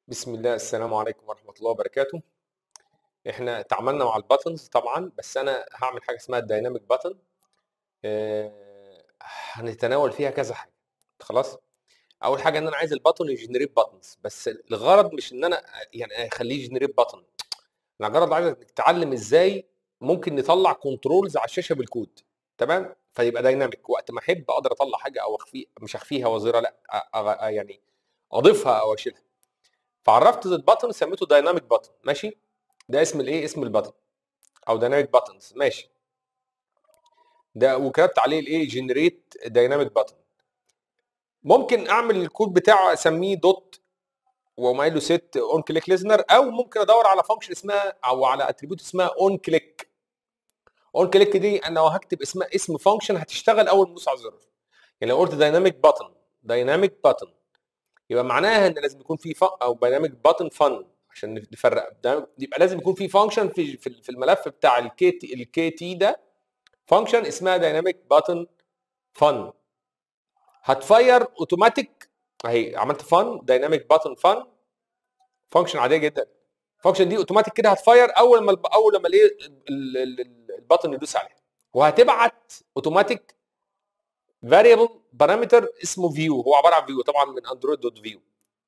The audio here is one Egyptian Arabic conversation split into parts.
بسم الله السلام عليكم ورحمة الله وبركاته احنا تعاملنا مع الباتنز طبعا بس انا هعمل حاجة اسمها الدايناميك باتن هنتناول فيها كذا حاجة خلاص اول حاجة ان انا عايز الباتن يجنريت باتنز بس الغرض مش ان انا يعني اخليه يجنريت باتن انا الغرض عايزك تتعلم ازاي ممكن نطلع كنترولز على الشاشة بالكود تمام فيبقى دايناميك وقت ما احب اقدر اطلع حاجة او اخفي مش اخفيها وظيرة لا أ- أ- يعني اضيفها او اشيلها فعرفت الباتن سميته دايناميك باتن ماشي ده اسم الايه اسم الباتن او دايناميك باتنز ماشي ده وكتبت عليه الايه جنريت دايناميك باتن ممكن اعمل الكود بتاعه اسميه دوت واقوم قايل له سيت اون كليك ليزنر او ممكن ادور على فانكشن اسمها او على اتريبيوت اسمها اون كليك اون كليك دي انا لو هكتب اسمها اسم فانكشن هتشتغل اول ما ادوس على الزرار يعني لو قلت دايناميك باتن دايناميك باتن يبقى معناها ان لازم يكون في فا او دايناميك باتن فن عشان نفرق ده يبقى لازم يكون في فانكشن في في في الملف بتاع الكي تي الكي تي ده فانكشن اسمها دايناميك باتن فن هتفاير اوتوماتيك اهي عملت فن دايناميك باتن فن فانكشن عاديه جدا الفانكشن دي اوتوماتيك كده هتفاير اول ما اول لما الايه الباتن يدوس عليها وهتبعت اوتوماتيك فاريبل بارامتر اسمه فيو هو عباره عن فيو طبعا من اندرويد دوت فيو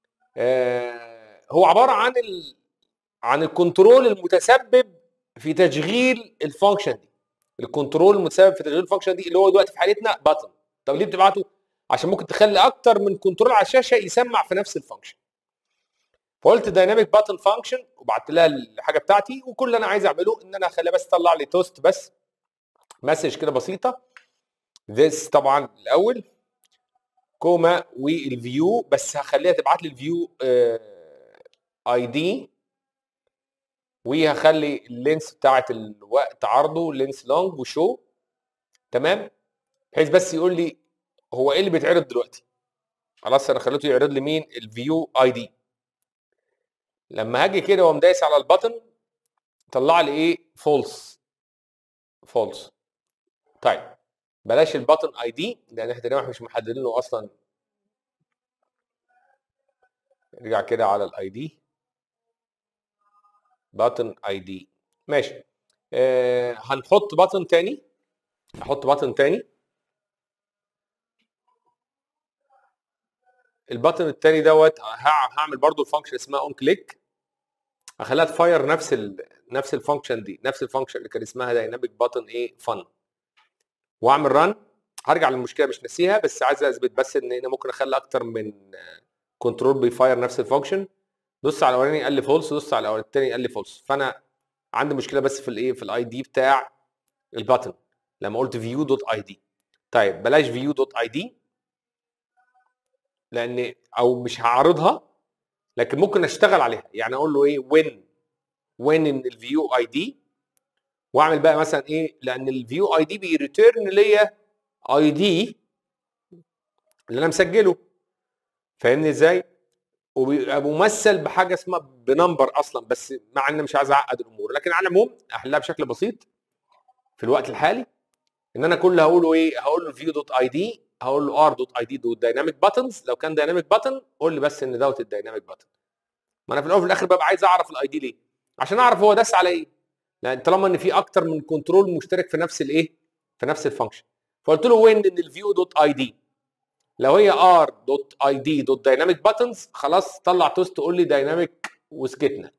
هو عباره عن ال... عن الكنترول المتسبب في تشغيل الفانكشن دي الكنترول المتسبب في تشغيل الفانكشن دي اللي هو دلوقتي في حالتنا باتن طب ليه بتبعته عشان ممكن تخلي اكتر من كنترول على الشاشه يسمع في نفس الفانكشن فقلت دايناميك باتن فانكشن وبعت لها الحاجه بتاعتي وكل اللي انا عايز اعمله ان انا اخليها بس تطلع لي توست بس مسج كده بسيطه this طبعا الاول كوما والفيو بس هخليها تبعت لي الفيو اي دي وهخلي اللينس بتاعت الوقت عرضه لينس لونج وشو تمام بحيث بس يقول لي هو ايه اللي بيتعرض دلوقتي خلاص انا خليته يعرض لي مين الفيو اي دي لما هاجي كده واقوم دايس على البطن طلع لي ايه فولس فولس طيب بلاش البطن اي دي لان احنا تقريبا مش محددين له اصلا نرجع كده على الاي دي باتن اي دي ماشي آه هنحط باتن تاني هحط باتن تاني الباتن التاني دوت هعمل برضو الفانكشن اسمها اون كليك هخليها تفاير نفس ال نفس الفانكشن دي نفس الفانكشن اللي كان اسمها دايناميك باتن ايه فن واعمل ران هرجع للمشكله مش ناسيها بس عايز اثبت بس ان انا ممكن اخلي اكتر من كنترول بيفاير نفس الفانكشن دوس على الاولاني قال لي فولس دوس على الثاني قال لي فولس فانا عندي مشكله بس في الايه في الاي دي بتاع الباتن لما قلت فيو دوت اي دي طيب بلاش فيو دوت اي دي لان او مش هعرضها لكن ممكن اشتغل عليها يعني اقول له ايه وين وين ان الفيو اي دي واعمل بقى مثلا ايه لان الفيو اي دي بيريتيرن ليا اي دي اللي انا مسجله فاهمني ازاي وبيبقى ممثل بحاجه اسمها بنمبر اصلا بس مع ان مش عايز اعقد الامور لكن على العموم احلها بشكل بسيط في الوقت الحالي ان انا كل هقوله ايه هقول له فيو دوت اي دي هقول له ار دوت اي دي دوت دايناميك باتنز لو كان دايناميك باتن قول لي بس ان دوت الدايناميك باتن ما انا في الاول وفي الاخر ببقى عايز اعرف الاي دي ليه عشان اعرف هو داس على ايه لان طالما ان في اكتر من كنترول مشترك في نفس الايه في نفس الفانكشن فقلت له وين ان الفيو دوت اي دي لو هي ار دوت اي دي دوت دايناميك باتنز خلاص طلع توست تقول لي دايناميك وسكتنا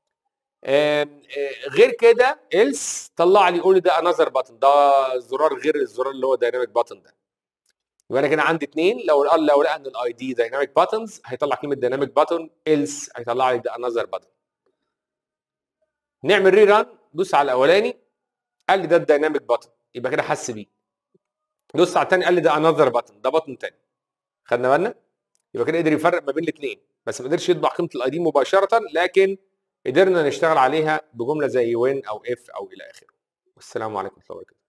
غير كده إلس طلع لي يقول لي ده انذر باتن ده زرار غير الزرار اللي هو دايناميك باتن ده يبقى انا كده عندي اثنين لو قال لو لقى ان الاي دي دايناميك باتنز هيطلع كلمه دايناميك باتن إلس هيطلع لي ده انذر باتن نعمل ري ران دوس على الاولاني قال لي ده الدايناميك باتن يبقى كده حس بيه دوس على الثاني قال لي ده انذر باتن ده باتن ثاني خدنا بالنا يبقى كده قدر يفرق ما بين الاثنين بس ما قدرش يطبع قيمه الاي دي مباشره لكن قدرنا نشتغل عليها بجمله زي وين او اف او الى اخره والسلام عليكم ورحمه الله وبركاته